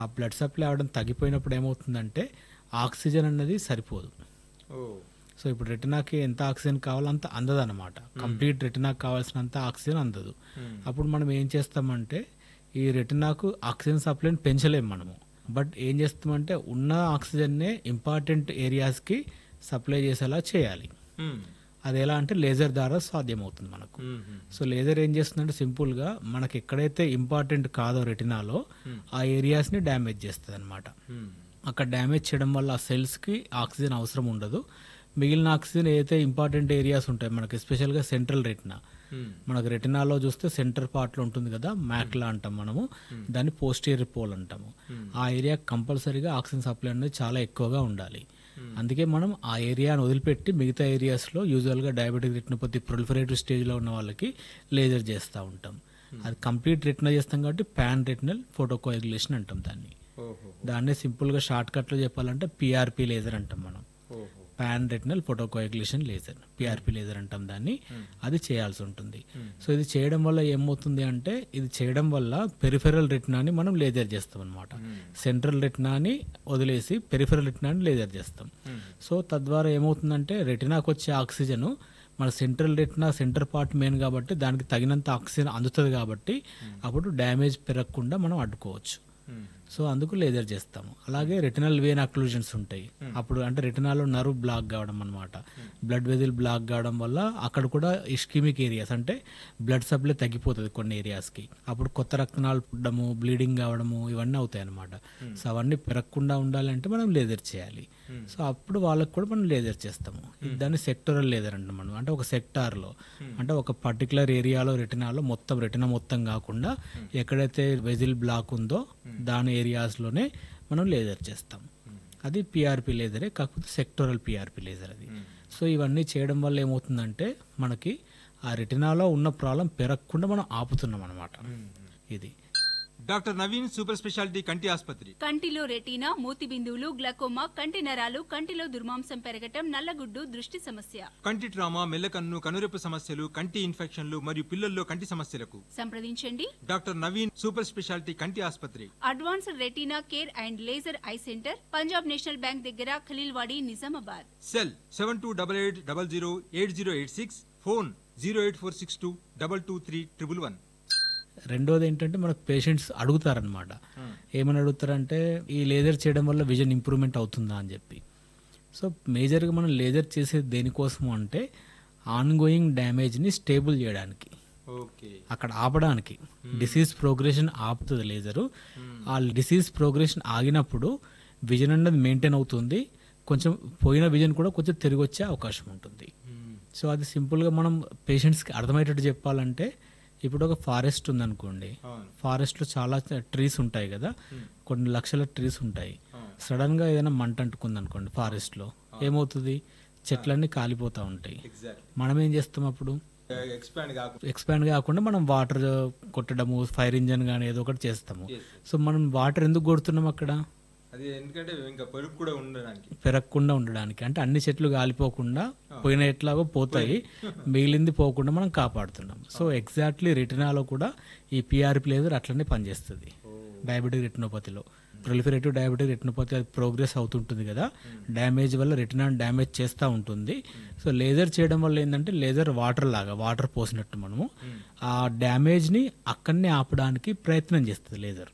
ఆ blood supply అవడం తగ్గిపోయినప్పుడు ఏమవుతుందంటే ఆక్సిజన్ అన్నది సరిపోదు ఓ సో ఇప్పుడు రెటినాకి ఎంత ఆక్సిజన్ కావాలో అంత అందదన్నమాట కంప్లీట్ రెటినాకి కావాల్సినంత ఆక్సిజన్ అందదు అప్పుడు మనం ఏం చేస్తామంటే ఈ రెటినాకు ఆక్సిజన్ సప్లైని పెంచలేము మనము బట్ ఏం చేస్తామంటే ఉన్న ఆక్సిజన్నే ఇంపార్టెంట్ ఏరియాస్కి సప్లై చేసేలా చేయాలి మ్మ్. అది ఎలా అంటే లేజర్ ద్వారా సాధ్యమవుతుంది మనకు మ్మ్. సో లేజర్ ఏం చేస్తుందంటే సింపుల్గా మనకి ఎక్కడైతే ఇంపార్టెంట్ కాదో రెటినాలో ఆ ఏరియాస్ని డ్యామేజ్ చేస్తుంది అనమాట మ్మ్. అక్కడ డ్యామేజ్ చేయడం వల్ల ఆ సెల్స్కి ఆక్సిజన్ అవసరం ఉండదు మిగిలిన ఆక్సిజన్ ఏదైతే ఇంపార్టెంట్ ఏరియాస్ ఉంటాయి మనకి ఎస్పెషల్గా సెంట్రల్ రెటినా మ్మ్. మనకు రెటినాలో చూస్తే సెంటర్ పార్ట్లో ఉంటుంది కదా మ్యాక్లా అంటాం మనము దాన్ని పోస్టీరియర్ పోల్ అంటాము ఆ ఏరియా కంపల్సరీగా ఆక్సిజన్ సప్లై అనేది చాలా ఎక్కువగా ఉండాలి అందుకే మనం ఆ ఏరియాను వదిలిపెట్టి మిగతా ఏరియాస్లో యూజువల్గా డయాబెటిక్ రెటినోపతి ప్రొలిఫరేటివ్ స్టేజ్లో ఉన్న వాళ్ళకి లేజర్ చేస్తూ ఉంటాం అది కంప్లీట్ రెటినా చేస్తాం కాబట్టి ప్యాన్ రెటినల్ ఫోటోకోయాగులేషన్ అంటాం దాన్ని ఓహో దాన్నే సింపుల్గా షార్ట్ కట్లో చెప్పాలంటే పిఆర్పి లేజర్ అంటాం మనం ఓహో pan retinal photocoagulation laser PRP laser అంటాం దాన్ని అది చేయాల్సి ఉంటుంది సో ఇది చేయడం వల్ల ఏమవుతుంది అంటే ఇది చేయడం వల్ల పెరిఫెరల్ రెటినాని మనం లేజర్ చేస్తాం అనమాట సెంట్రల్ రెటినాని వదిలేసి పెరిఫెరల్ రెటినాని లేజర్ చేస్తాం సో తద్వారా ఏమవుతుందంటే రెటినాకి వచ్చే ఆక్సిజన్ మన central retina centre part main కాబట్టి దానికి తగినంత ఆక్సిజన్ అందుతుంది కాబట్టి అప్పుడు డ్యామేజ్ పెరగకుండా మనం అడ్డుకోవచ్చు మ్మ్. సో అందుకు లేజర్ చేస్తాము అలాగే రెటినల్ వేన్ అక్లూజన్స్ ఉంటాయి అప్పుడు అంటే రెటినాలో నర్వ్ బ్లాక్ కావడం అనమాట బ్లడ్ వెజిల్ బ్లాక్ కావడం వల్ల అక్కడ కూడా ఇష్కిమిక్ ఏరియాస్ అంటే బ్లడ్ సప్లై తగ్గిపోతుంది కొన్ని ఏరియాస్కి అప్పుడు కొత్త రక్తనాలు పుట్టడము బ్లీడింగ్ కావడము ఇవన్నీ అవుతాయి అనమాట సో అవన్నీ పెరగకుండా ఉండాలంటే మనం లేజర్ చేయాలి సో అప్పుడు వాళ్ళకి కూడా మనం లేజర్ చేస్తాము ఇది దాన్ని సెక్టరల్ లేజర్ అంటాం మనం అంటే ఒక సెక్టార్లో అంటే ఒక పర్టికులర్ ఏరియాలో రెటినాలో మొత్తం రెటినా మొత్తం కాకుండా ఎక్కడైతే వెజిల్ బ్లాక్ ఉందో దాని ఏరియాస్లోనే మనం లేజర్ చేస్తాం అది పిఆర్పి లేజరే కాకపోతే సెక్టోరల్ పిఆర్పి లేజర్ అది సో ఇవన్నీ చేయడం వల్ల ఏమవుతుందంటే మనకి ఆ రెటినాలో ఉన్న ప్రాబ్లం పెరగకుండా మనం ఆపుతున్నాం అనమాట ఇది డాక్టర్ నవీన్ సూపర్ స్పెషాలిటీ కంటి ఆసుపత్రి కంటిలో రెటీనా మూతి బిందువులు గ్లకోమా కంటి నరాలు కంటిలో దుర్మాంసం పెరగటం నల్లగుడ్డు దృష్టి సమస్య కంటి ట్రామా మెల్లకన్ను కనురెప్పు సమస్యలు కంటి ఇన్ఫెక్షన్లు మరియు పిల్లల్లో కంటి సమస్యలకు సంప్రదించండి డాక్టర్ నవీన్ సూపర్ స్పెషాలిటీ కంటి ఆసుపత్రి advanced retina care and laser eye centre Punjab national bank దగ్గర Khaleelwadi Nizamabad cell seven two double eight double zero eight zero eight six phone zero eight four six two double two three triple one రెండోది ఏంటంటే మనకు patients అడుగుతారనమాట ఏమని అడుగుతారంటే ఈ laser చేయడం వల్ల vision improvement అవుతుందా అని చెప్పి సో మేజర్గా మనం లేజర్ చేసేది దేనికోసము అంటే ఆన్ గోయింగ్ డ్యామేజ్ని స్టేబుల్ చేయడానికి ఓకే అక్కడ ఆపడానికి డిసీజ్ ప్రోగ్రెషన్ ఆపుతుంది లేజరు ఆ డిసీజ్ ప్రోగ్రెషన్ ఆగినప్పుడు విజన్ అన్నది మెయింటైన్ అవుతుంది కొంచెం పోయిన విజన్ కూడా కొంచెం తిరిగి వచ్చే అవకాశం ఉంటుంది సో అది సింపుల్గా మనం పేషెంట్స్కి అర్థమయ్యేటట్టు చెప్పాలంటే ఇప్పుడు ఒక ఫారెస్ట్ ఉందనుకోండి అవును ఫారెస్ట్లో చాలా ట్రీస్ ఉంటాయి కదా కొన్ని లక్షల ట్రీస్ ఉంటాయి సడన్గా ఏదైనా మంట అంటుకుంది అనుకోండి ఫారెస్ట్లో ఏమవుతుంది చెట్లన్నీ కాలిపోతూ ఉంటాయి ఎగ్జాక్ట్ మనం ఏం చేస్తాం అప్పుడు ఎక్స్పాండ్ కాకుండా ఎక్స్పాండ్ కాకుండా మనం వాటర్ కొట్టడము ఫైర్ ఇంజన్ కానీ ఏదో ఒకటి చేస్తాము సో మనం వాటర్ ఎందుకు కొడుతున్నాం అక్కడ అది ఎందుకంటే ఇంకా పొరుగు కూడా ఉండడానికి పెరగకుండా ఉండడానికి అంటే అన్ని చెట్లు కాలిపోకుండా పోయిన ఎట్లాగో పోతాయి మిగిలింది పోకుండా మనం కాపాడుతున్నాం సో ఎగ్జాక్ట్లీ రెటినాలో కూడా ఈ పిఆర్పి లేజర్ అట్లనే పనిచేస్తుంది డయాబెటిక్ రెటినోపతిలో ప్రొలిఫరేటివ్ డయాబెటిక్ రెటినోపతి అది ప్రోగ్రెస్ అవుతుంటుంది కదా డ్యామేజ్ వల్ల రెటినా డ్యామేజ్ చేస్తూ ఉంటుంది సో లేజర్ చేయడం వల్ల ఏంటంటే లేజర్ వాటర్ లాగా వాటర్ పోసినట్టు మనము ఆ డ్యామేజ్ని అక్కడనే ఆపడానికి ప్రయత్నం చేస్తుంది లేజర్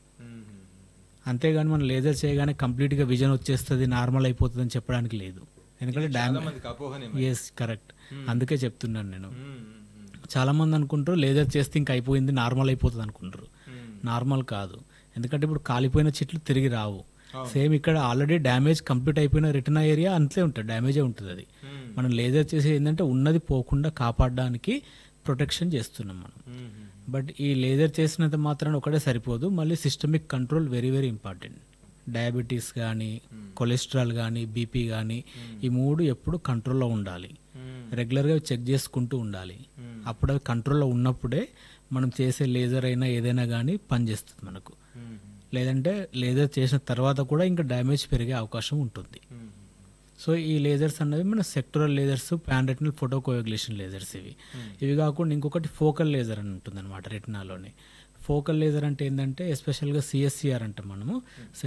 అంతేగాని మనం లేజర్ చేయగానే కంప్లీట్గా విజన్ వచ్చేస్తుంది నార్మల్ అయిపోతుంది అని చెప్పడానికి లేదు ఎందుకంటే డ్యామేజ్ మనకి అపోహనే ఎస్ కరెక్ట్ అందుకే చెప్తున్నాను నేను చాలా మంది అనుకుంటారు లేజర్ చేస్తే ఇంక అయిపోయింది నార్మల్ అయిపోతుంది అనుకుంటారు నార్మల్ కాదు ఎందుకంటే ఇప్పుడు కాలిపోయిన చెట్లు తిరిగి రావు సేమ్ ఇక్కడ ఆల్రెడీ డ్యామేజ్ కంప్లీట్ అయిపోయిన రిటర్న్ ఏరియా అంతే ఉంటుంది డ్యామేజే ఉంటుంది అది మనం లేజర్ చేసి ఏంటంటే ఉన్నది పోకుండా కాపాడడానికి ప్రొటెక్షన్ చేస్తున్నాం మనం బట్ ఈ లేజర్ చేసినంత మాత్రాన ఒకటే సరిపోదు మళ్ళీ systemic control very very important diabetes కానీ కొలెస్ట్రాల్ కానీ బీపీ కానీ ఈ మూడు ఎప్పుడు కంట్రోల్లో ఉండాలి రెగ్యులర్గా చెక్ చేసుకుంటూ ఉండాలి అప్పుడు అవి కంట్రోల్లో ఉన్నప్పుడే మనం చేసే లేజర్ అయినా ఏదైనా కానీ పనిచేస్తుంది మనకు లేదంటే లేజర్ చేసిన తర్వాత కూడా ఇంకా డ్యామేజ్ పెరిగే అవకాశం ఉంటుంది సో ఈ లేజర్స్ అన్నవి మన sectoral lasers pan photocoagulation lasers ఇవి ఇవి కాకుండా ఇంకొకటి ఫోకల్ లేజర్ అని ఉంటుంది అనమాట రెటినాలోని ఫోకల్ లేజర్ అంటే ఏంటంటే ఎస్పెషల్గా సిఎస్సిఆర్ అంటే మనము